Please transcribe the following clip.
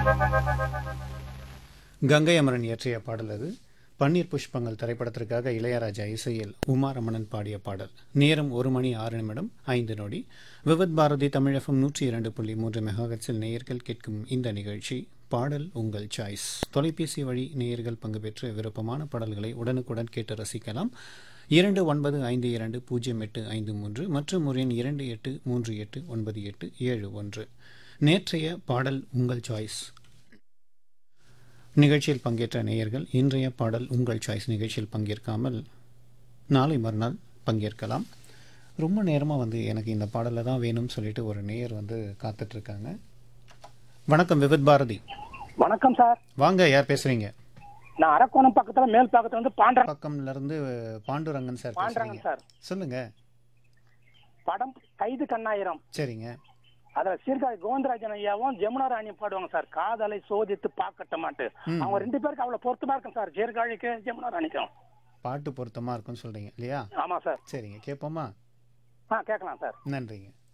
கங்கை அமரன் இயற்றிய பாடல் அது பன்னீர் புஷ்பங்கள் திரைப்படத்திற்காக இளையராஜா இசையில் உமா ரமணன் பாடிய பாடல் நேரம் ஒரு மணி ஆறு நிமிடம் ஐந்து நொடி விவத் பாரதி தமிழகம் நூற்றி இரண்டு புள்ளி மூன்று மெகாஹெட்ஸில் நேயர்கள் கேட்கும் இந்த நிகழ்ச்சி பாடல் உங்கள் சாய்ஸ் தொலைபேசி வழி நேயர்கள் பங்கு பெற்று விருப்பமான பாடல்களை உடனுக்குடன் கேட்டு ரசிக்கலாம் இரண்டு ஒன்பது ஐந்து இரண்டு பூஜ்ஜியம் எட்டு ஐந்து மூன்று மற்றும் ஒரு எண் இரண்டு எட்டு மூன்று எட்டு ஒன்பது எட்டு ஏழு ஒன்று நேற்றைய பாடல் உங்கள் சாய்ஸ் நிகழ்ச்சியில் பங்கேற்ற நேயர்கள் இன்றைய பாடல் உங்கள் சாய்ஸ் நிகழ்ச்சியில் பங்கேற்காமல் நாளை மறுநாள் பங்கேற்கலாம் ரொம்ப நேரமாக வந்து எனக்கு இந்த பாடலில் தான் வேணும்னு சொல்லிட்டு ஒரு நேயர் வந்து காத்துட்ருக்காங்க வணக்கம் விவித் பாரதி வணக்கம் சார் வாங்க யார் பேசுறீங்க நான் அரக்கோணம் பக்கத்துல மேல் பக்கத்துல வந்து பாண்டரன் பக்கம்ல இருந்து பாண்டுரங்கன் சார் பாண்டரங்கன் பேசுறீங்க சார் சொல்லுங்க படம் கைது கண்ணாயிரம் சரிங்க அதுல சீர்காழி கோவிந்தராஜன் ஐயாவும் ஜெமுனா ராணியும் பாடுவாங்க சார் காதலை சோதித்து பார்க்கட்டமாட்டு ம். அவங்க ரெண்டு பேருக்கு அவ்வளவு பொருத்தமா இருக்கும் சார் சீர்காழிக்கு ஜெமுனா ராணிக்கும் பாட்டு பொருத்தமாக இருக்கும்னு சொல்றீங்க இல்லையா ஆமா சார் சரிங்க கேட்போமா ஆ கேட்கலாம் சார் நன்றிங்க